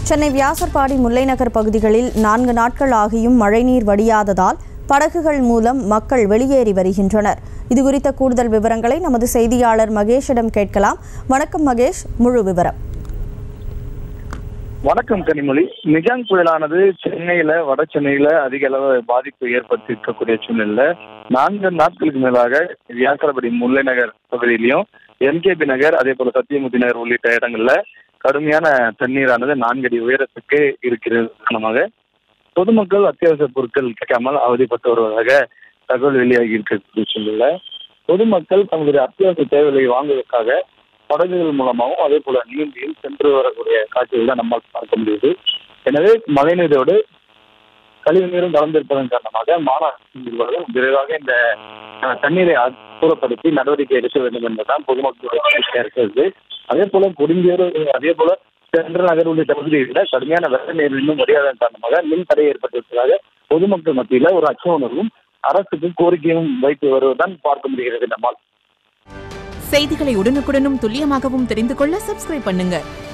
சென்னை வியாசர்பாடி முல்லைநகர் பகுதிகளில் நான்கு நாட்கள் ஆகியும் மழைநீர் வடியாததால் படகுகள் மூலம் மக்கள் வெளியேறி வருகின்றனர் இதுகுறித்த கூடுதல் விவரங்களை நமது செய்தியாளர் மகேஷிடம் கேட்கலாம் வணக்கம் மகேஷ் முழு விவரம் வணக்கம் கனிமொழி நிஜாங் புயலானது சென்னையில வட சென்னையில அதிக அளவு பாதிப்பு ஏற்படுத்தி இருக்கக்கூடிய சூழ்நிலையில நான்கு நாட்களுக்கு மேலாக வியாசரபடி முல்லை நகர் பகுதியிலையும் எம்கேபி நகர் அதே போல சத்தியமூர்த்தி நகர் உள்ளிட்ட இடங்கள்ல கடுமையான தண்ணீரானது நான்கு அடி உயரத்துக்கு இருக்கிறது காரணமாக பொதுமக்கள் அத்தியாவசிய பொருட்கள் கிடைக்காமல் அவதிப்பட்டு வருவதாக தகவல் வெளியாகி இருக்கக்கூடிய சூழ்நிலை பொதுமக்கள் தங்களுடைய அத்தியாவசிய தேவைகளை வாங்குவதற்காக படகுகள் மூலமாகவும் அதே போல நீந்தியில் சென்று வரக்கூடிய காட்சிகள் தான் நம்மால் பார்க்க முடியுது எனவே மழைநீரோடு கழிவு நீரும் கலந்திருப்பதன் காரணமாக மாநகராட்சி நிர்வாகம் விரைவாக இந்த அஹ், தண்ணீரை அப்புறப்படுத்தி நடவடிக்கை எடுக்க வேண்டும் என்பதுதான் பொதுமக்களுடைய கோரிக்கையா இருக்கிறது அதே போல கொடுங்கியூர் அதே போல சென்ற நகர் உள்ளிட்ட பகுதிகளில் கடுமையான வெள்ள நீர் இன்னும் முடியாததன் காரணமாக மின் தடை ஏற்பட்டிருப்பதாக பொதுமக்கள் மத்தியில ஒரு அச்ச உணர்வும் அரசுக்கு கோரிக்கையும் வைத்து வருவதுதான் பார்க்க முடிகிறது நம்மால் செய்திகளை உடனுக்குடனும் துல்லியமாகவும் தெரிந்து கொள்ள சப்ஸ்கிரைப் பண்ணுங்க